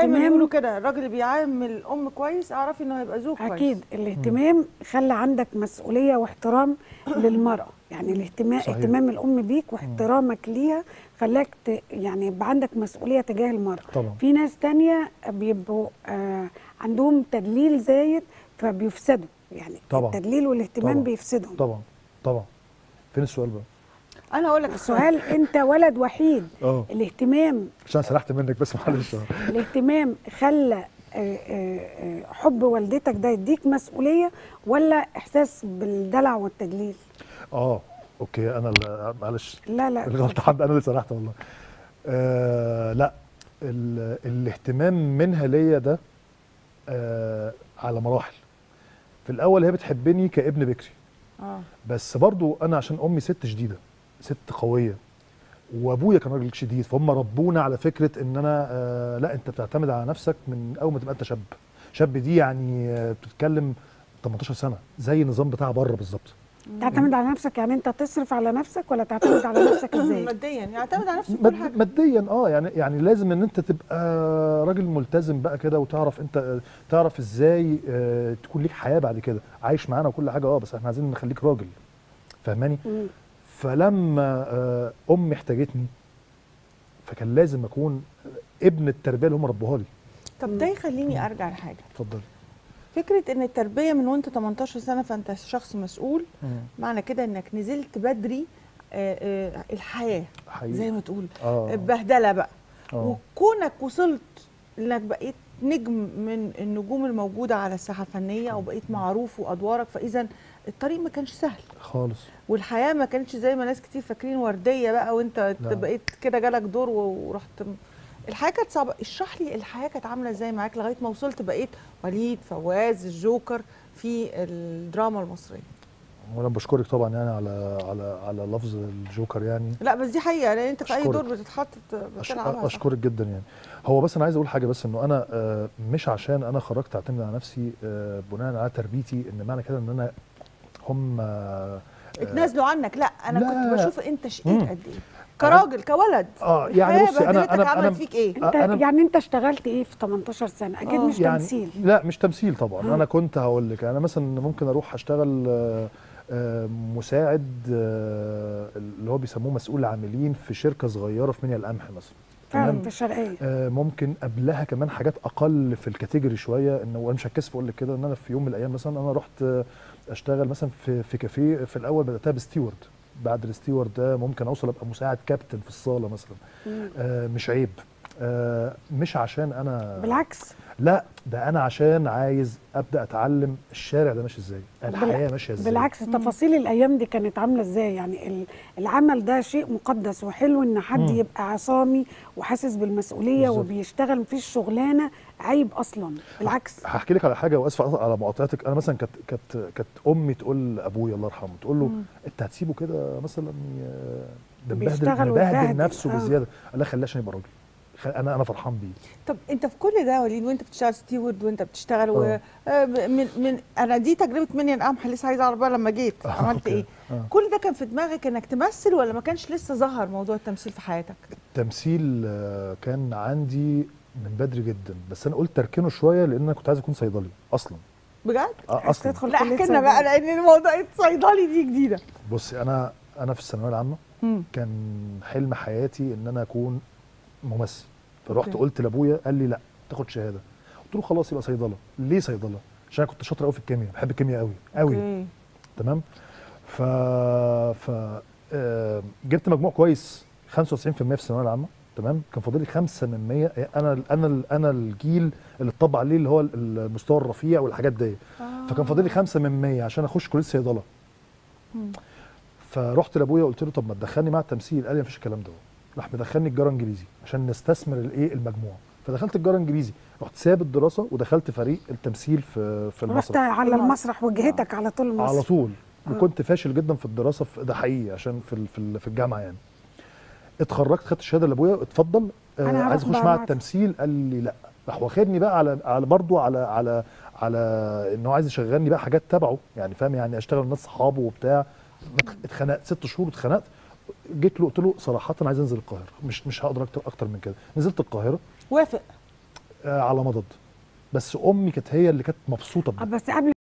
دايما يقولوا الاهتمام كده الراجل اللي بيعامل الام كويس اعرفي انه هيبقى زوج كويس اكيد الاهتمام خلى عندك مسؤوليه واحترام للمراه يعني الاهتمام صحيح. اهتمام الام بيك واحترامك ليها خلاك ت... يعني يبقى عندك مسؤوليه تجاه المراه طبعا في ناس تانية بيبقوا آه عندهم تدليل زايد فبيفسدوا يعني طبعا. التدليل والاهتمام طبعا. بيفسدهم طبعا طبعا فين السؤال بقى؟ انا هقول لك السؤال انت ولد وحيد اه الاهتمام عشان سرحت منك بس معلش الاهتمام خلى آه، آه، آه، حب والدتك ده يديك مسؤوليه ولا احساس بالدلع والتدليل اه اوكي انا اللي- معلش لا لا الغلطه عندي انا اللي سرحت والله آه لا ال... الاهتمام منها ليا ده آه على مراحل في الاول هي بتحبني كابن بكري اه بس برضو انا عشان امي ست شديده ست قويه وابويا كان راجل شديد فهم ربونا على فكره ان انا آه لا انت بتعتمد على نفسك من اول ما تبقى انت شاب شاب دي يعني آه بتتكلم 18 سنه زي النظام بتاع بره بالظبط تعتمد على نفسك يعني انت تصرف على نفسك ولا تعتمد على نفسك ازاي ماديا يعتمد على نفسه في كل ماد- حاجه ماديا اه يعني يعني لازم ان انت تبقى راجل ملتزم بقى كده وتعرف انت تعرف ازاي آه تكون ليك حياه بعد كده عايش معانا وكل حاجه اه بس احنا عايزين نخليك راجل فاهماني مم. فلما آه امي احتاجتني فكان لازم اكون ابن التربيه اللي هم ربوها لي طب ده يخليني ارجع لحاجه اتفضل فكره ان التربيه من وانت 18 سنه فانت شخص مسؤول معنى كده انك نزلت بدري آه، آه، الحياه حقيقي زي ما تقول اه بهدله بقى اه وكونك وصلت انك بقيت نجم من النجوم الموجوده على الساحه الفنيه او بقيت معروف وادوارك فاذا الطريق ما كانش سهل خالص والحياه ما كانتش زي ما ناس كتير فاكرين ورديه بقى وانت لا. بقيت كده جالك دور و- ورحت م- الحياه كانت صعبه اشرح لي الحياه كانت عامله ازاي معاك لغايه ما وصلت بقيت وليد فواز الجوكر في الدراما المصريه وانا بشكرك طبعا يعني على على على لفظ الجوكر يعني لا بس دي حقيقه لان انت في اي أشكرك. دور بتتحط أش- بتلعبها صح. اشكرك جدا يعني هو بس انا عايز اقول حاجه بس انه انا آه، مش عشان انا خرجت اعتمد على نفسي آه، بناء على تربيتي ان معنى كده ان انا هم آه، اتنازلوا عنك لا انا لا. كنت بشوف انت شقيت مم. قد ايه كراجل كولد اه يعني الحياة بصي انا بهدلتك انا عملت انا فيك ايه انت أنا- يعني انت اشتغلت ايه في 18 سنه اكيد آه. مش يعني تمثيل لا مش تمثيل طبعا مم. انا كنت هقول لك انا مثلا ممكن اروح اشتغل آه، آه، مساعد آه، اللي هو بيسموه مسؤول عاملين في شركه صغيره في منيا القمح مثلا فعلا تمام؟ في الشرقيه آه، ممكن قبلها كمان حاجات اقل في الكاتيجوري شويه انه انا مش هتكسف اقول لك كده ان انا في يوم من الايام مثلا انا رحت آه، اشتغل مثلا في في كافيه في الاول بداتها بستيورد بعد الستيورد ده ممكن اوصل ابقى مساعد كابتن في الصاله مثلا مم. آه، مش عيب آه، مش عشان انا بالعكس لا ده انا عشان عايز ابدا اتعلم الشارع ده ماشي ازاي الحياه ماشيه ازاي بالعكس تفاصيل الايام دي كانت عامله ازاي يعني ال- العمل ده شيء مقدس وحلو ان حد مم. يبقى عصامي وحاسس بالمسؤوليه بالظبط. وبيشتغل مفيش شغلانه عيب اصلا بالعكس هحكي لك على حاجه واسف على مقاطعتك انا مثلا كانت كانت كانت امي تقول لابويا الله يرحمه تقول له مم. انت هتسيبه كده مثلا ي- ده مبهدل بيشتغل مبهدل ويتبهدل. نفسه آه. بزياده قال لها خليه عشان يبقى راجل خ- انا انا فرحان بيه طب انت في كل ده يا وليد وانت بتشتغل ستيورد وانت بتشتغل و... آه. آه، من من انا دي تجربه مني القمح لسه عايزه اعرف بقى لما جيت آه، عملت أوكي. ايه آه. كل ده كان في دماغك انك تمثل ولا ما كانش لسه ظهر موضوع التمثيل في حياتك التمثيل آه، كان عندي من بدري جدا بس انا قلت اركنه شويه لان انا كنت عايز اكون صيدلي اصلا بجد آه، عايز اصلا تدخل لا كلية احكي لنا بقى صيدلة. لان الموضوع الصيدلي دي جديده بصي انا انا في الثانويه العامه مم. كان حلم حياتي ان انا اكون ممثل فرحت أوكي. قلت لابويا قال لي لا تاخد شهاده قلت له خلاص يبقى صيدله ليه صيدله عشان انا كنت شاطر قوي في الكيمياء بحب الكيمياء قوي قوي أوكي. تمام ف ف آه، جبت مجموع كويس 95% في الثانويه العامه تمام كان فاضل لي 5 من 100 انا انا انا الجيل اللي اتطبق عليه اللي هو المستوى الرفيع والحاجات دي آه. فكان فاضل لي 5 من 100 عشان اخش كليه صيدله مم. فرحت لابويا قلت له طب ما تدخلني مع التمثيل قال لي مفيش الكلام ده راح مدخلني الجاره انجليزي عشان نستثمر الايه المجموع فدخلت الجاره انجليزي رحت ساب الدراسه ودخلت فريق التمثيل في في رحت المسرح على المسرح وجهتك على طول المسرح على طول آه. وكنت فاشل جدا في الدراسه في ده حقيقي عشان في ال- في ال- في الجامعه يعني اتخرجت خدت الشهاده لابويا اتفضل آه أنا عايز هروح اخش بقى مع معاك. التمثيل قال لي لا راح واخدني بقى على على برضه على على على ان هو عايز يشغلني بقى حاجات تبعه يعني فاهم يعني اشتغل ناس صحابه وبتاع اتخنقت ست شهور اتخنقت جيت له قلت له صراحه عايز انزل القاهره مش مش هقدر اكتر اكتر من كده نزلت القاهره وافق آه على مضض بس امي كانت هي اللي كانت مبسوطه آه، بده بس قبل